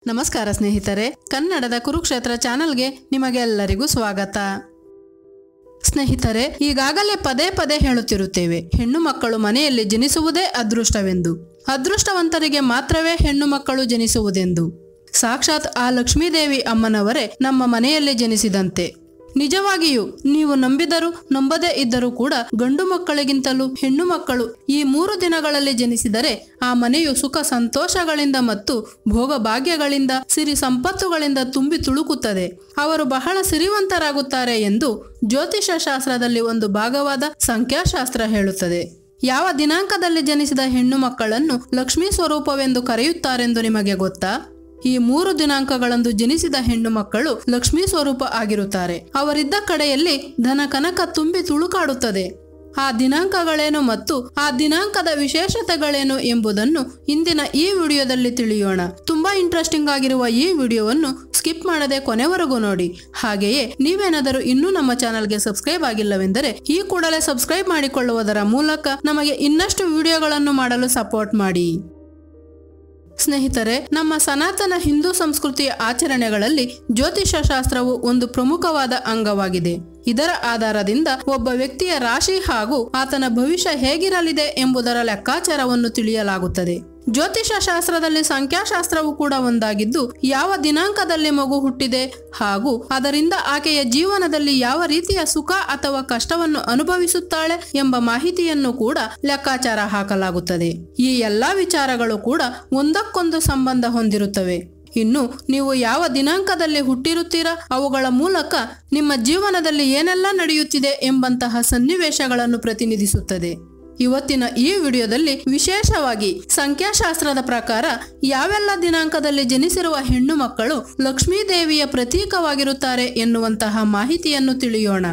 ನಮಸ್ಕಾರ ಸ್ನೇಹಿತರೆ ಕನ್ನಡದ ಕುರುಕ್ಷೇತ್ರ ಚಾನೆಲ್ಗೆ ನಿಮಗೆಲ್ಲರಿಗೂ ಸ್ವಾಗತ ಸ್ನೇಹಿತರೆ ಈಗಾಗಲೇ ಪದೇ ಪದೇ ಹೇಳುತ್ತಿರುತ್ತೇವೆ ಹೆಣ್ಣು ಮಕ್ಕಳು ಮನೆಯಲ್ಲಿ ಜನಿಸುವುದೇ ಅದೃಷ್ಟವೆಂದು ಅದೃಷ್ಟವಂತರಿಗೆ ಮಾತ್ರವೇ ಹೆಣ್ಣು ಮಕ್ಕಳು ಜನಿಸುವುದೆಂದು ಸಾಕ್ಷಾತ್ ಆ ಲಕ್ಷ್ಮೀದೇವಿ ಅಮ್ಮನವರೇ ನಮ್ಮ ಮನೆಯಲ್ಲಿ ಜನಿಸಿದಂತೆ ನಿಜವಾಗಿಯೂ ನೀವು ನಂಬಿದರೂ ನಂಬದೇ ಇದ್ದರೂ ಕೂಡ ಗಂಡು ಮಕ್ಕಳಿಗಿಂತಲೂ ಹೆಣ್ಣು ಮಕ್ಕಳು ಈ ಮೂರು ದಿನಗಳಲ್ಲಿ ಜನಿಸಿದರೆ ಆ ಮನೆಯು ಸುಖ ಸಂತೋಷಗಳಿಂದ ಮತ್ತು ಭೋಗ ಭಾಗ್ಯಗಳಿಂದ ಸಿರಿ ಸಂಪತ್ತುಗಳಿಂದ ತುಂಬಿ ತುಳುಕುತ್ತದೆ ಅವರು ಬಹಳ ಸಿರಿವಂತರಾಗುತ್ತಾರೆ ಎಂದು ಜ್ಯೋತಿಷ ಶಾಸ್ತ್ರದಲ್ಲಿ ಒಂದು ಭಾಗವಾದ ಸಂಖ್ಯಾಶಾಸ್ತ್ರ ಹೇಳುತ್ತದೆ ಯಾವ ದಿನಾಂಕದಲ್ಲಿ ಜನಿಸಿದ ಹೆಣ್ಣು ಮಕ್ಕಳನ್ನು ಲಕ್ಷ್ಮೀ ಸ್ವರೂಪವೆಂದು ಕರೆಯುತ್ತಾರೆಂದು ನಿಮಗೆ ಗೊತ್ತಾ ಈ ಮೂರು ದಿನಾಂಕಗಳಂದು ಜನಿಸಿದ ಹೆಣ್ಣು ಮಕ್ಕಳು ಲಕ್ಷ್ಮೀ ಸ್ವರೂಪ ಆಗಿರುತ್ತಾರೆ ಅವರಿದ್ದ ಕಡೆಯಲ್ಲಿ ಧನ ಕನಕ ತುಂಬಿ ತುಳುಕಾಡುತ್ತದೆ ಆ ದಿನಾಂಕಗಳೇನು ಮತ್ತು ಆ ದಿನಾಂಕದ ವಿಶೇಷತೆಗಳೇನು ಎಂಬುದನ್ನು ಇಂದಿನ ಈ ವಿಡಿಯೋದಲ್ಲಿ ತಿಳಿಯೋಣ ತುಂಬಾ ಇಂಟ್ರೆಸ್ಟಿಂಗ್ ಆಗಿರುವ ಈ ವಿಡಿಯೋವನ್ನು ಸ್ಕಿಪ್ ಮಾಡದೆ ಕೊನೆವರೆಗೂ ನೋಡಿ ಹಾಗೆಯೇ ನೀವೇನಾದರೂ ಇನ್ನೂ ನಮ್ಮ ಚಾನಲ್ಗೆ ಸಬ್ಸ್ಕ್ರೈಬ್ ಆಗಿಲ್ಲವೆಂದರೆ ಈ ಕೂಡಲೇ ಸಬ್ಸ್ಕ್ರೈಬ್ ಮಾಡಿಕೊಳ್ಳುವುದರ ಮೂಲಕ ನಮಗೆ ಇನ್ನಷ್ಟು ವಿಡಿಯೋಗಳನ್ನು ಮಾಡಲು ಸಪೋರ್ಟ್ ಮಾಡಿ ಸ್ನೇಹಿತರೆ ನಮ್ಮ ಸನಾತನ ಹಿಂದೂ ಸಂಸ್ಕೃತಿಯ ಆಚರಣೆಗಳಲ್ಲಿ ಜ್ಯೋತಿಷ ಶಾಸ್ತ್ರವು ಒಂದು ಪ್ರಮುಖವಾದ ಅಂಗವಾಗಿದೆ ಇದರ ಆಧಾರದಿಂದ ಒಬ್ಬ ವ್ಯಕ್ತಿಯ ರಾಶಿ ಹಾಗೂ ಆತನ ಭವಿಷ್ಯ ಹೇಗಿರಲಿದೆ ಎಂಬುದರ ಲೆಕ್ಕಾಚಾರವನ್ನು ತಿಳಿಯಲಾಗುತ್ತದೆ ಜ್ಯೋತಿಷ ಶಾಸ್ತ್ರದಲ್ಲಿ ಸಂಖ್ಯಾಶಾಸ್ತ್ರವು ಕೂಡ ಒಂದಾಗಿದ್ದು ಯಾವ ದಿನಾಂಕದಲ್ಲಿ ಮಗು ಹುಟ್ಟಿದೆ ಹಾಗೂ ಅದರಿಂದ ಆಕೆಯ ಜೀವನದಲ್ಲಿ ಯಾವ ರೀತಿಯ ಸುಖ ಅಥವಾ ಕಷ್ಟವನ್ನು ಅನುಭವಿಸುತ್ತಾಳೆ ಎಂಬ ಮಾಹಿತಿಯನ್ನು ಕೂಡ ಲೆಕ್ಕಾಚಾರ ಹಾಕಲಾಗುತ್ತದೆ ಈ ಎಲ್ಲಾ ವಿಚಾರಗಳು ಕೂಡ ಒಂದಕ್ಕೊಂದು ಸಂಬಂಧ ಹೊಂದಿರುತ್ತವೆ ಇನ್ನು ನೀವು ಯಾವ ದಿನಾಂಕದಲ್ಲಿ ಹುಟ್ಟಿರುತ್ತೀರಾ ಅವುಗಳ ಮೂಲಕ ನಿಮ್ಮ ಜೀವನದಲ್ಲಿ ಏನೆಲ್ಲ ನಡೆಯುತ್ತಿದೆ ಎಂಬಂತಹ ಸನ್ನಿವೇಶಗಳನ್ನು ಪ್ರತಿನಿಧಿಸುತ್ತದೆ ಇವತ್ತಿನ ಈ ವಿಡಿಯೋದಲ್ಲಿ ವಿಶೇಷವಾಗಿ ಸಂಖ್ಯಾಶಾಸ್ತ್ರದ ಪ್ರಕಾರ ಯಾವೆಲ್ಲ ದಿನಾಂಕದಲ್ಲಿ ಜನಿಸಿರುವ ಹೆಣ್ಣು ಮಕ್ಕಳು ಲಕ್ಷ್ಮೀ ದೇವಿಯ ಪ್ರತೀಕವಾಗಿರುತ್ತಾರೆ ಎನ್ನುವಂತಹ ಮಾಹಿತಿಯನ್ನು ತಿಳಿಯೋಣ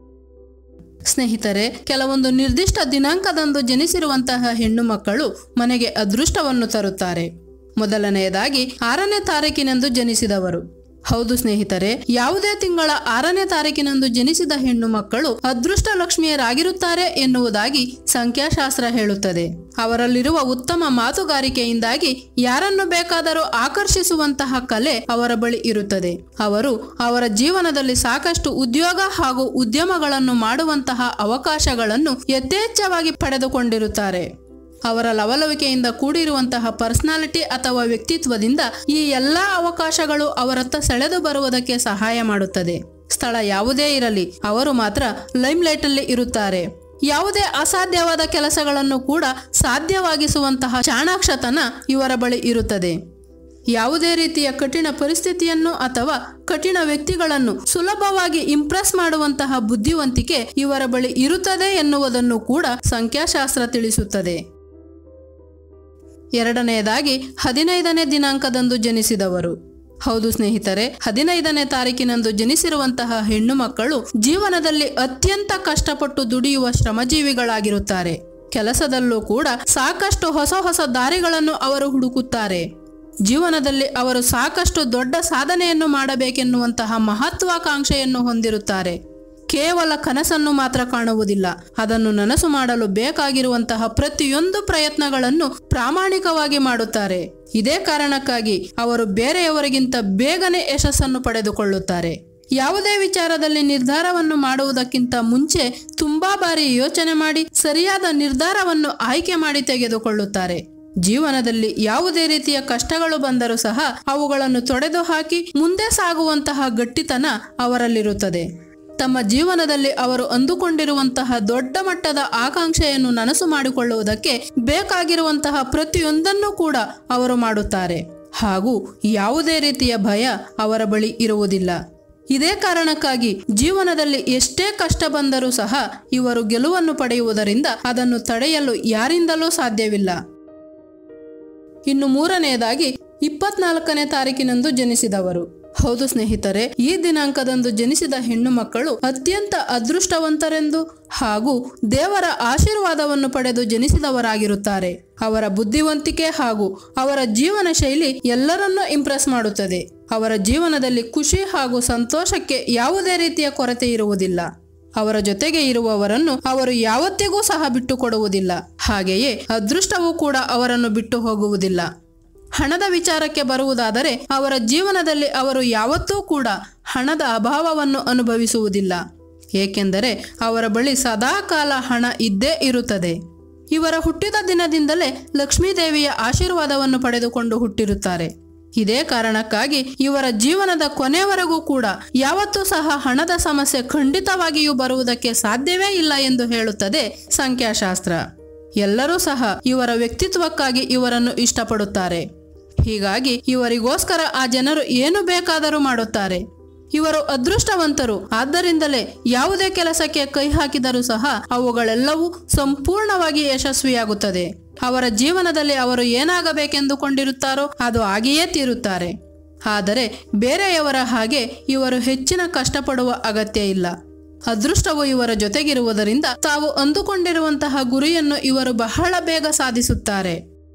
ಸ್ನೇಹಿತರೆ ಕೆಲವೊಂದು ನಿರ್ದಿಷ್ಟ ದಿನಾಂಕದಂದು ಜನಿಸಿರುವಂತಹ ಹೆಣ್ಣು ಮಕ್ಕಳು ಮನೆಗೆ ಅದೃಷ್ಟವನ್ನು ತರುತ್ತಾರೆ ಮೊದಲನೆಯದಾಗಿ ಆರನೇ ತಾರೀಕಿನಂದು ಜನಿಸಿದವರು ಹೌದು ಸ್ನೇಹಿತರೆ ಯಾವುದೇ ತಿಂಗಳ ಆರನೇ ತಾರೀಕಿನಂದು ಜನಿಸಿದ ಹೆಣ್ಣು ಮಕ್ಕಳು ಅದೃಷ್ಟ ಲಕ್ಷ್ಮಿಯರಾಗಿರುತ್ತಾರೆ ಎನ್ನುವುದಾಗಿ ಸಂಖ್ಯಾಶಾಸ್ತ್ರ ಹೇಳುತ್ತದೆ ಅವರಲ್ಲಿರುವ ಉತ್ತಮ ಮಾತುಗಾರಿಕೆಯಿಂದಾಗಿ ಯಾರನ್ನು ಬೇಕಾದರೂ ಆಕರ್ಷಿಸುವಂತಹ ಕಲೆ ಅವರ ಬಳಿ ಇರುತ್ತದೆ ಅವರು ಅವರ ಜೀವನದಲ್ಲಿ ಸಾಕಷ್ಟು ಉದ್ಯೋಗ ಹಾಗೂ ಉದ್ಯಮಗಳನ್ನು ಮಾಡುವಂತಹ ಅವಕಾಶಗಳನ್ನು ಯಥೇಚ್ಛವಾಗಿ ಪಡೆದುಕೊಂಡಿರುತ್ತಾರೆ ಅವರ ಲವಲವಿಕೆಯಿಂದ ಕೂಡಿರುವಂತಹ ಪರ್ಸನಾಲಿಟಿ ಅಥವಾ ವ್ಯಕ್ತಿತ್ವದಿಂದ ಈ ಎಲ್ಲಾ ಅವಕಾಶಗಳು ಅವರತ್ತ ಸೆಳೆದು ಬರುವುದಕ್ಕೆ ಸಹಾಯ ಮಾಡುತ್ತದೆ ಸ್ಥಳ ಯಾವುದೇ ಇರಲಿ ಅವರು ಮಾತ್ರ ಲೈಮ್ಲೈಟ್ ಅಲ್ಲಿ ಇರುತ್ತಾರೆ ಯಾವುದೇ ಅಸಾಧ್ಯವಾದ ಕೆಲಸಗಳನ್ನು ಕೂಡ ಸಾಧ್ಯವಾಗಿಸುವಂತಹ ಚಾಣಾಕ್ಷತನ ಇವರ ಬಳಿ ಇರುತ್ತದೆ ಯಾವುದೇ ರೀತಿಯ ಕಠಿಣ ಪರಿಸ್ಥಿತಿಯನ್ನು ಅಥವಾ ಕಠಿಣ ವ್ಯಕ್ತಿಗಳನ್ನು ಸುಲಭವಾಗಿ ಇಂಪ್ರೆಸ್ ಮಾಡುವಂತಹ ಬುದ್ಧಿವಂತಿಕೆ ಇವರ ಬಳಿ ಇರುತ್ತದೆ ಎನ್ನುವುದನ್ನು ಕೂಡ ಸಂಖ್ಯಾಶಾಸ್ತ್ರ ತಿಳಿಸುತ್ತದೆ ಎರಡನೆಯದಾಗಿ ಹದಿನೈದನೇ ದಿನಾಂಕದಂದು ಜನಿಸಿದವರು ಹೌದು ಸ್ನೇಹಿತರೆ ಹದಿನೈದನೇ ತಾರೀಕಿನಂದು ಜನಿಸಿರುವಂತಹ ಹೆಣ್ಣು ಮಕ್ಕಳು ಜೀವನದಲ್ಲಿ ಅತ್ಯಂತ ಕಷ್ಟಪಟ್ಟು ದುಡಿಯುವ ಶ್ರಮಜೀವಿಗಳಾಗಿರುತ್ತಾರೆ ಕೆಲಸದಲ್ಲೂ ಕೂಡ ಸಾಕಷ್ಟು ಹೊಸ ಹೊಸ ದಾರಿಗಳನ್ನು ಅವರು ಹುಡುಕುತ್ತಾರೆ ಜೀವನದಲ್ಲಿ ಅವರು ಸಾಕಷ್ಟು ದೊಡ್ಡ ಸಾಧನೆಯನ್ನು ಮಾಡಬೇಕೆನ್ನುವಂತಹ ಮಹತ್ವಾಕಾಂಕ್ಷೆಯನ್ನು ಹೊಂದಿರುತ್ತಾರೆ ಕೇವಲ ಕನಸನ್ನು ಮಾತ್ರ ಕಾಣುವುದಿಲ್ಲ ಅದನ್ನು ನನಸು ಮಾಡಲು ಬೇಕಾಗಿರುವಂತಹ ಪ್ರತಿಯೊಂದು ಪ್ರಯತ್ನಗಳನ್ನು ಪ್ರಾಮಾಣಿಕವಾಗಿ ಮಾಡುತ್ತಾರೆ ಇದೇ ಕಾರಣಕ್ಕಾಗಿ ಅವರು ಬೇರೆಯವರಿಗಿಂತ ಬೇಗನೆ ಯಶಸ್ಸನ್ನು ಪಡೆದುಕೊಳ್ಳುತ್ತಾರೆ ಯಾವುದೇ ವಿಚಾರದಲ್ಲಿ ನಿರ್ಧಾರವನ್ನು ಮಾಡುವುದಕ್ಕಿಂತ ಮುಂಚೆ ತುಂಬಾ ಬಾರಿ ಯೋಚನೆ ಮಾಡಿ ಸರಿಯಾದ ನಿರ್ಧಾರವನ್ನು ಆಯ್ಕೆ ಮಾಡಿ ತೆಗೆದುಕೊಳ್ಳುತ್ತಾರೆ ಜೀವನದಲ್ಲಿ ಯಾವುದೇ ರೀತಿಯ ಕಷ್ಟಗಳು ಬಂದರೂ ಸಹ ಅವುಗಳನ್ನು ತೊಡೆದು ಹಾಕಿ ಮುಂದೆ ಸಾಗುವಂತಹ ಗಟ್ಟಿತನ ಅವರಲ್ಲಿರುತ್ತದೆ ತಮ್ಮ ಜೀವನದಲ್ಲಿ ಅವರು ಅಂದುಕೊಂಡಿರುವಂತಹ ದೊಡ್ಡ ಮಟ್ಟದ ಆಕಾಂಕ್ಷೆಯನ್ನು ನನಸು ಮಾಡಿಕೊಳ್ಳುವುದಕ್ಕೆ ಬೇಕಾಗಿರುವಂತಹ ಪ್ರತಿಯೊಂದನ್ನು ಕೂಡ ಅವರು ಮಾಡುತ್ತಾರೆ ಹಾಗೂ ಯಾವುದೇ ರೀತಿಯ ಭಯ ಅವರ ಬಳಿ ಇರುವುದಿಲ್ಲ ಇದೇ ಕಾರಣಕ್ಕಾಗಿ ಜೀವನದಲ್ಲಿ ಎಷ್ಟೇ ಕಷ್ಟ ಬಂದರೂ ಸಹ ಇವರು ಗೆಲುವನ್ನು ಪಡೆಯುವುದರಿಂದ ಅದನ್ನು ತಡೆಯಲು ಯಾರಿಂದಲೂ ಸಾಧ್ಯವಿಲ್ಲ ಇನ್ನು ಮೂರನೆಯದಾಗಿ ಇಪ್ಪತ್ನಾಲ್ಕನೇ ತಾರೀಕಿನಂದು ಜನಿಸಿದವರು ಹೌದು ಸ್ನೇಹಿತರೆ ಈ ದಿನಾಂಕದಂದು ಜನಿಸಿದ ಹೆಣ್ಣು ಮಕ್ಕಳು ಅತ್ಯಂತ ಅದೃಷ್ಟವಂತರೆಂದು ಹಾಗೂ ದೇವರ ಆಶೀರ್ವಾದವನ್ನು ಪಡೆದು ಜನಿಸಿದವರಾಗಿರುತ್ತಾರೆ ಅವರ ಬುದ್ಧಿವಂತಿಕೆ ಹಾಗೂ ಅವರ ಜೀವನ ಶೈಲಿ ಎಲ್ಲರನ್ನೂ ಇಂಪ್ರೆಸ್ ಮಾಡುತ್ತದೆ ಅವರ ಜೀವನದಲ್ಲಿ ಖುಷಿ ಹಾಗೂ ಸಂತೋಷಕ್ಕೆ ಯಾವುದೇ ರೀತಿಯ ಕೊರತೆ ಇರುವುದಿಲ್ಲ ಅವರ ಜೊತೆಗೆ ಇರುವವರನ್ನು ಅವರು ಯಾವತ್ತಿಗೂ ಸಹ ಬಿಟ್ಟು ಕೊಡುವುದಿಲ್ಲ ಹಾಗೆಯೇ ಅದೃಷ್ಟವೂ ಕೂಡ ಅವರನ್ನು ಬಿಟ್ಟು ಹೋಗುವುದಿಲ್ಲ ಹಣದ ವಿಚಾರಕ್ಕೆ ಬರುವುದಾದರೆ ಅವರ ಜೀವನದಲ್ಲಿ ಅವರು ಯಾವತ್ತೂ ಕೂಡ ಹಣದ ಅಭಾವವನ್ನು ಅನುಭವಿಸುವುದಿಲ್ಲ ಏಕೆಂದರೆ ಅವರ ಬಳಿ ಸದಾಕಾಲ ಹಣ ಇದ್ದೇ ಇರುತ್ತದೆ ಇವರ ಹುಟ್ಟಿದ ದಿನದಿಂದಲೇ ಲಕ್ಷ್ಮೀದೇವಿಯ ಆಶೀರ್ವಾದವನ್ನು ಪಡೆದುಕೊಂಡು ಹುಟ್ಟಿರುತ್ತಾರೆ ಇದೇ ಕಾರಣಕ್ಕಾಗಿ ಇವರ ಜೀವನದ ಕೊನೆಯವರೆಗೂ ಕೂಡ ಯಾವತ್ತೂ ಸಹ ಹಣದ ಸಮಸ್ಯೆ ಖಂಡಿತವಾಗಿಯೂ ಬರುವುದಕ್ಕೆ ಸಾಧ್ಯವೇ ಇಲ್ಲ ಎಂದು ಹೇಳುತ್ತದೆ ಸಂಖ್ಯಾಶಾಸ್ತ್ರ ಎಲ್ಲರೂ ಸಹ ಇವರ ವ್ಯಕ್ತಿತ್ವಕ್ಕಾಗಿ ಇವರನ್ನು ಇಷ್ಟಪಡುತ್ತಾರೆ ಹೀಗಾಗಿ ಇವರಿಗೋಸ್ಕರ ಆ ಜನರು ಏನು ಬೇಕಾದರೂ ಮಾಡುತ್ತಾರೆ ಇವರು ಅದೃಷ್ಟವಂತರು ಆದ್ದರಿಂದಲೇ ಯಾವುದೇ ಕೆಲಸಕ್ಕೆ ಕೈ ಹಾಕಿದರೂ ಸಹ ಅವುಗಳೆಲ್ಲವೂ ಸಂಪೂರ್ಣವಾಗಿ ಯಶಸ್ವಿಯಾಗುತ್ತದೆ ಅವರ ಜೀವನದಲ್ಲಿ ಅವರು ಏನಾಗಬೇಕೆಂದುಕೊಂಡಿರುತ್ತಾರೋ ಅದು ಆಗಿಯೇ ತೀರುತ್ತಾರೆ ಆದರೆ ಬೇರೆಯವರ ಹಾಗೆ ಇವರು ಹೆಚ್ಚಿನ ಕಷ್ಟಪಡುವ ಅಗತ್ಯ ಇಲ್ಲ ಅದೃಷ್ಟವು ಇವರ ಜೊತೆಗಿರುವುದರಿಂದ ತಾವು ಅಂದುಕೊಂಡಿರುವಂತಹ ಗುರಿಯನ್ನು ಇವರು ಬಹಳ ಬೇಗ ಸಾಧಿಸುತ್ತಾರೆ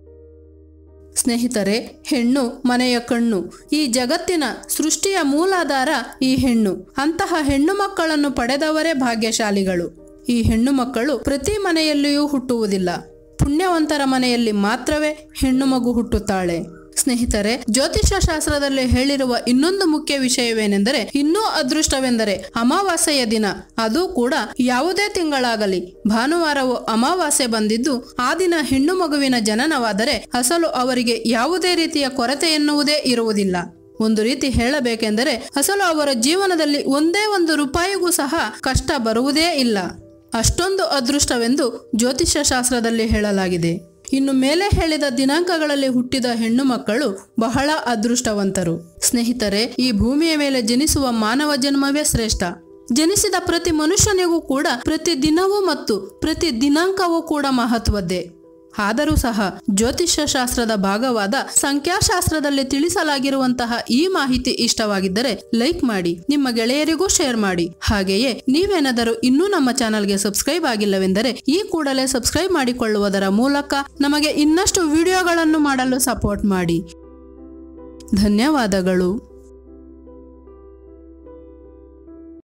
ಸ್ನೇಹಿತರೆ ಹೆಣ್ಣು ಮನೆಯ ಕಣ್ಣು ಈ ಜಗತ್ತಿನ ಸೃಷ್ಟಿಯ ಮೂಲಾಧಾರ ಈ ಹೆಣ್ಣು ಅಂತಹ ಹೆಣ್ಣು ಮಕ್ಕಳನ್ನು ಪಡೆದವರೇ ಭಾಗ್ಯಶಾಲಿಗಳು ಈ ಹೆಣ್ಣು ಮಕ್ಕಳು ಪ್ರತಿ ಮನೆಯಲ್ಲಿಯೂ ಹುಟ್ಟುವುದಿಲ್ಲ ಪುಣ್ಯವಂತರ ಮನೆಯಲ್ಲಿ ಮಾತ್ರವೇ ಹೆಣ್ಣು ಮಗು ಹುಟ್ಟುತ್ತಾಳೆ ಸ್ನೇಹಿತರೆ ಜ್ಯೋತಿಷ್ಯ ಶಾಸ್ತ್ರದಲ್ಲಿ ಹೇಳಿರುವ ಇನ್ನೊಂದು ಮುಖ್ಯ ವಿಷಯವೇನೆಂದರೆ ಇನ್ನೂ ಅದೃಷ್ಟವೆಂದರೆ ಅಮಾವಾಸ್ಯೆಯ ದಿನ ಅದು ಕೂಡ ಯಾವುದೇ ತಿಂಗಳಾಗಲಿ ಭಾನುವಾರವು ಅಮಾವಾಸ್ಯೆ ಬಂದಿದ್ದು ಆ ದಿನ ಹೆಣ್ಣು ಮಗುವಿನ ಜನನವಾದರೆ ಅಸಲು ಅವರಿಗೆ ಯಾವುದೇ ರೀತಿಯ ಕೊರತೆ ಎನ್ನುವುದೇ ಇರುವುದಿಲ್ಲ ಒಂದು ರೀತಿ ಹೇಳಬೇಕೆಂದರೆ ಅಸಲು ಅವರ ಜೀವನದಲ್ಲಿ ಒಂದೇ ಒಂದು ರೂಪಾಯಿಗೂ ಸಹ ಕಷ್ಟ ಬರುವುದೇ ಇಲ್ಲ ಅಷ್ಟೊಂದು ಅದೃಷ್ಟವೆಂದು ಜ್ಯೋತಿಷ್ಯ ಶಾಸ್ತ್ರದಲ್ಲಿ ಹೇಳಲಾಗಿದೆ ಇನ್ನು ಮೇಲೆ ಹೇಳಿದ ದಿನಾಂಕಗಳಲ್ಲಿ ಹುಟ್ಟಿದ ಹೆಣ್ಣು ಮಕ್ಕಳು ಬಹಳ ಅದೃಷ್ಟವಂತರು ಸ್ನೇಹಿತರೆ ಈ ಭೂಮಿಯ ಮೇಲೆ ಜನಿಸುವ ಮಾನವ ಜನ್ಮವೇ ಶ್ರೇಷ್ಠ ಜನಿಸಿದ ಪ್ರತಿ ಮನುಷ್ಯನಿಗೂ ಕೂಡ ಪ್ರತಿ ದಿನವೂ ಮತ್ತು ಪ್ರತಿ ದಿನಾಂಕವೂ ಕೂಡ ಮಹತ್ವದ್ದೇ ಆದರೂ ಸಹ ಜ್ಯೋತಿಷ್ಯ ಶಾಸ್ತ್ರದ ಭಾಗವಾದ ಸಂಖ್ಯಾಶಾಸ್ತ್ರದಲ್ಲಿ ತಿಳಿಸಲಾಗಿರುವಂತಹ ಈ ಮಾಹಿತಿ ಇಷ್ಟವಾಗಿದ್ದರೆ ಲೈಕ್ ಮಾಡಿ ನಿಮ್ಮ ಗೆಳೆಯರಿಗೂ ಶೇರ್ ಮಾಡಿ ಹಾಗೆಯೇ ನೀವೇನಾದರೂ ಇನ್ನೂ ನಮ್ಮ ಚಾನಲ್ಗೆ ಸಬ್ಸ್ಕ್ರೈಬ್ ಆಗಿಲ್ಲವೆಂದರೆ ಈ ಕೂಡಲೇ ಸಬ್ಸ್ಕ್ರೈಬ್ ಮಾಡಿಕೊಳ್ಳುವುದರ ಮೂಲಕ ನಮಗೆ ಇನ್ನಷ್ಟು ವಿಡಿಯೋಗಳನ್ನು ಮಾಡಲು ಸಪೋರ್ಟ್ ಮಾಡಿ ಧನ್ಯವಾದಗಳು